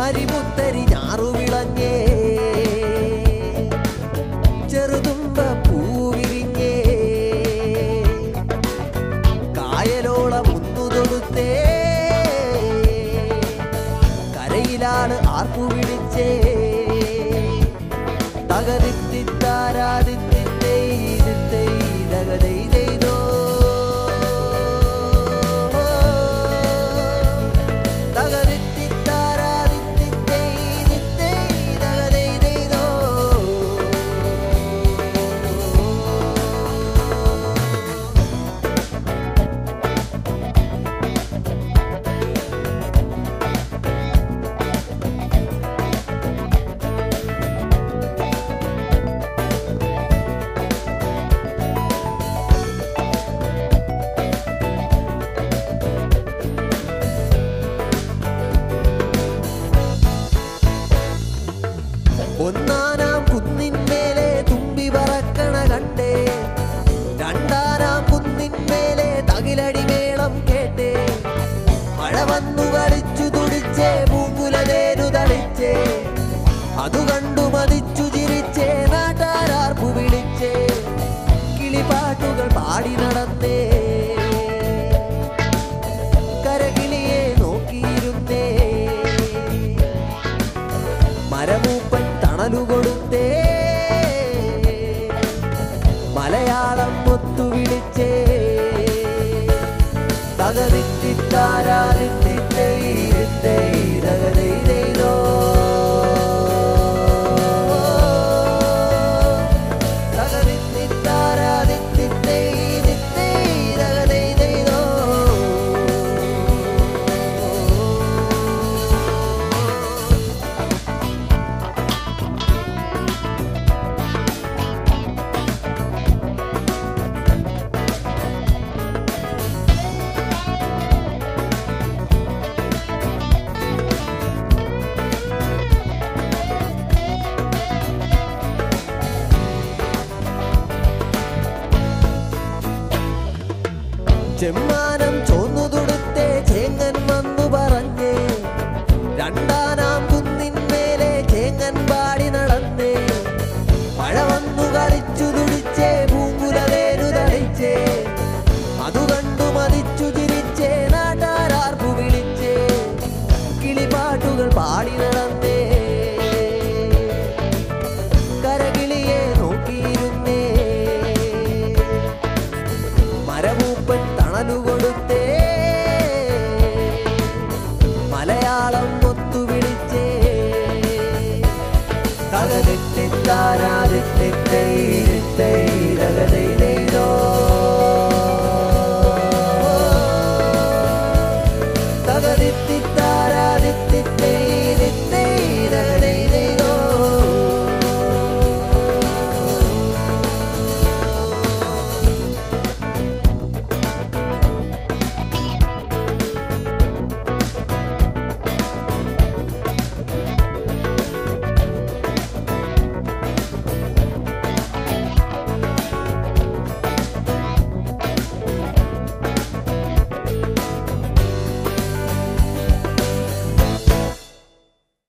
മരിമുത്തരി ഞാറുവിളഞ്ഞേ ചെറുതുമ്പ പൂവിരിഞ്ഞേ കായലോളം മുന്നു തൊടുത്തേ കരയിലാണ് ആർപ്പു വിളിച്ചേ തകതിത്തിത്താരാതിത്തിത്തേ ഇതിത്തേ ഇതകതൈ ചെയ്തോ തകതിത്തിത്താരാതിത്തിത്തേ ഇതിത്തേ ഇതകതൈ ചെയ്തോ ഒന്നാനാം കുന്നിന്മേലെ തുമ്പി പറക്കണ കണ്ടേ രണ്ടാനാം കുന്നിന്മേലെ തകിലടി മേളം കേട്ടേ മഴ വന്നു കളിച്ചു തുടിച്ചേ പൂങ്കുലതേനു തളിച്ചേ അതു കണ്ടു മതിച്ചു ചിരിച്ചേ നാട്ടാരാർപ്പു വിളിച്ചേ കിളിപ്പാട്ടുകൾ പാടി നടന്നേ കരകിളിയെ നോക്കിയിരുന്നേ മരമൂപ്പൻ തണലു കൊടുത്തേ മലയാളം ഒത്തു വിളിച്ചേ തകതിത്തിത്താരാതിത്തിത്തൈ ഇതകതൈ ചെയ്തോ